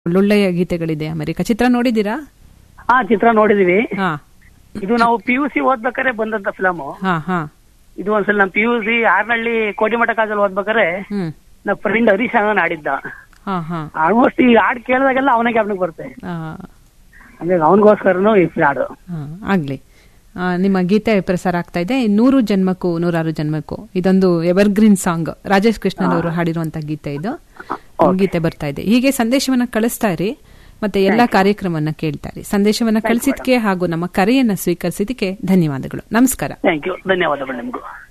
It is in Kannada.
ಒಳ್ಳೊಳ್ಳೆಯ ಗೀತೆಗಳಿದೆ ಅಮೆರಿಕ ಚಿತ್ರ ನೋಡಿದ್ದೀರಾ ಹಾ ಚಿತ್ರ ನೋಡಿದೀವಿ ಹಾ ಇದು ನಾವು ಪಿ ಯು ಸಿ ಓದ್ಬೇಕಾದ್ರೆ ಬಂದಂತ ಫಿಲಮ್ ಹಾ ಹಾ ಇದು ಒಂದ್ಸಲ ನಮ್ ಪಿ ಯು ಸಿ ಆರ್ನಳ್ಳಿ ಕೋಟಿಮಠ ಕಾಜಲ್ ಓದ್ಬೇಕಾದ್ರೆ ಹ್ಮ್ ನಮ್ಮ ಫ್ರೆಂಡ್ ಹರೀಶ್ ಅಣ್ಣನ್ ಆಡಿದ್ದ ಹಾ ಹಾ ಆಲ್ಮೋಸ್ಟ್ ಈ ಹಾಡ್ ಕೇಳಿದಾಗೆಲ್ಲ ಅವನೇ ಜ್ಞಾಪನಕ್ಕೆ ಬರುತ್ತೆ ಆ, ಅಂದ್ರೆ ಅವನಿಗೋಸ್ಕರನು ಈ ಹಾಡು ಆ, ಆಗ್ಲಿ ಆ, ನಿಮ್ಮ ಗೀತೆ ಪ್ರಸಾರ ಆಗ್ತಾ ಇದೆ ನೂರು ಜನ್ಮಕ್ಕೂ ನೂರಾರು ಜನ್ಮಕ್ಕೂ ಇದೊಂದು ಎವರ್ಗ್ರೀನ್ ಸಾಂಗ್ ರಾಜೇಶ್ ಕೃಷ್ಣನ್ ಅವರು ಹಾಡಿರುವಂತ ಗೀತೆ ಇದು ಗೀತೆ ಬರ್ತಾ ಇದೆ ಹೀಗೆ ಸಂದೇಶವನ್ನ ಕಳಿಸ್ತಾ ಇರಿ ಮತ್ತೆ ಎಲ್ಲಾ ಕಾರ್ಯಕ್ರಮವನ್ನ ಕೇಳ್ತಾ ಇರಿ ಸಂದೇಶವನ್ನ ಕಳಿಸಿದ್ಕೆ ಹಾಗೂ ನಮ್ಮ ಕರೆಯನ್ನ ಸ್ವೀಕರಿಸಿದಕ್ಕೆ ಧನ್ಯವಾದಗಳು ನಮಸ್ಕಾರ ಥ್ಯಾಂಕ್ ಯು ಧನ್ಯವಾದಗಳು ನಿಮ್ಗೂ